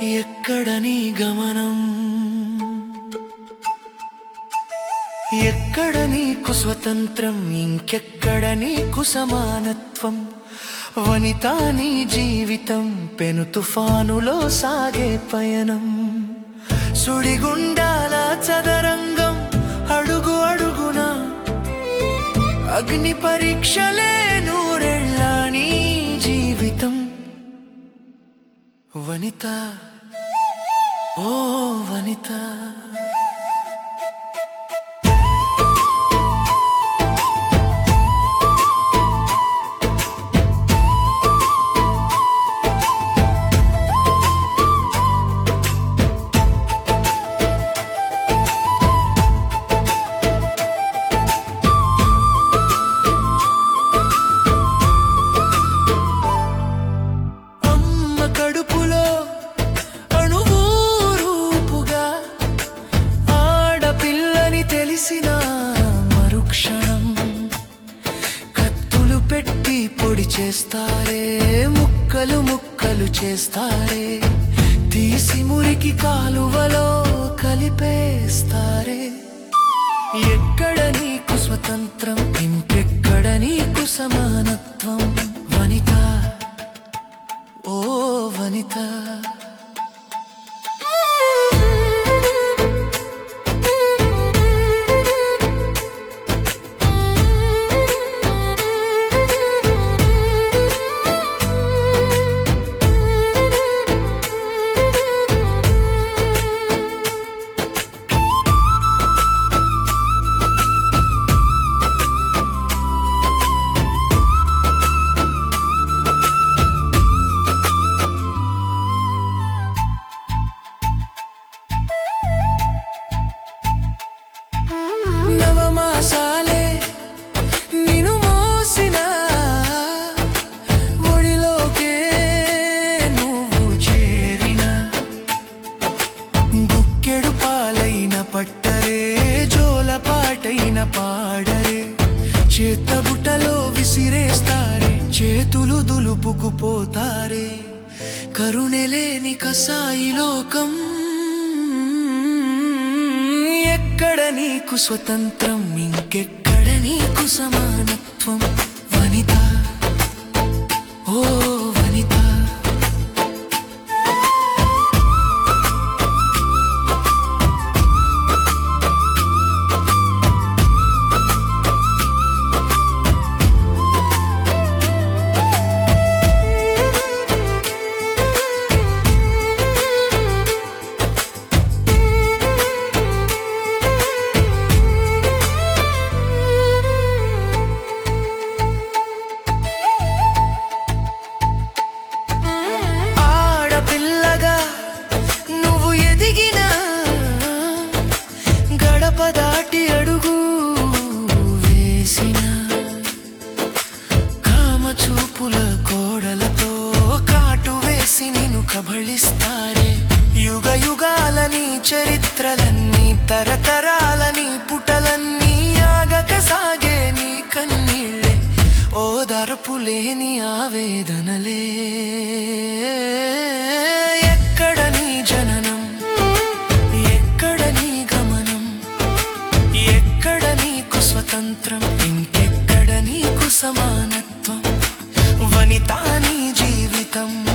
ఎక్కడ నీ గమనం ఎక్కడ నీకు స్వతంత్రం ఇంకెక్కడ నీకు సమానత్వం వనితా నీ జీవితం పెను తుఫానులో సాగే పయనం సుడిగుండాల చదరంగం అడుగు అడుగున అగ్ని పరీక్షలే నూరెళ్ళ నీ జీవితం వనిత ఓ వనిత అమ్మ కడుపులో అణువు రూపుగా ఆడపిల్లని తెలిసిన మరుక్షణం కత్తులు పెట్టి పొడి చేస్తారే ముక్కలు ముక్కలు చేస్తారే తీసి మురికి కాలువలో కలిపేస్తారే ఎక్కడ నీకు స్వతంత్రం ఇంకెక్కడ నీకు సమానత్వం వనిత ఓ వనిత నవమాసాలే నిను మోసిన ఒడిలోకే నువ్వు చేరిన బుక్కెడు పాలైన పట్టరే జోల పాటైన పాడరే చేతబుట్టలో విసిరేస్తారే చేతులు దులుపుకుపోతారే కరుణెలేని కసాయి లోకం ఎక్కడ నీకు స్వతంత్రం ఇంకెక్కడ నీకు సమానత్వం వనిత ఓ వనిత ఆడపిల్లగా నువ్వు ఎదిగిన గడప దాటి అడుగు వేసిన కామ చూపుల కోడలతో కాటు వేసి నిన్ను కబళిస్తారే యుగ యుగాలని చరిత్రలన్నీ తరతరాలని పుటలన్నీ ఆగక సాగే నీ కన్నీళ్ళే ఓదార్పు లేని ఆవేదనలే ఎక్కడ నీ జననం ఎక్కడ నీ గమనం ఎక్కడ నీకు స్వతంత్రం ఇంకెక్కడ నీకు సమానత్వం వనితా నీ జీవితం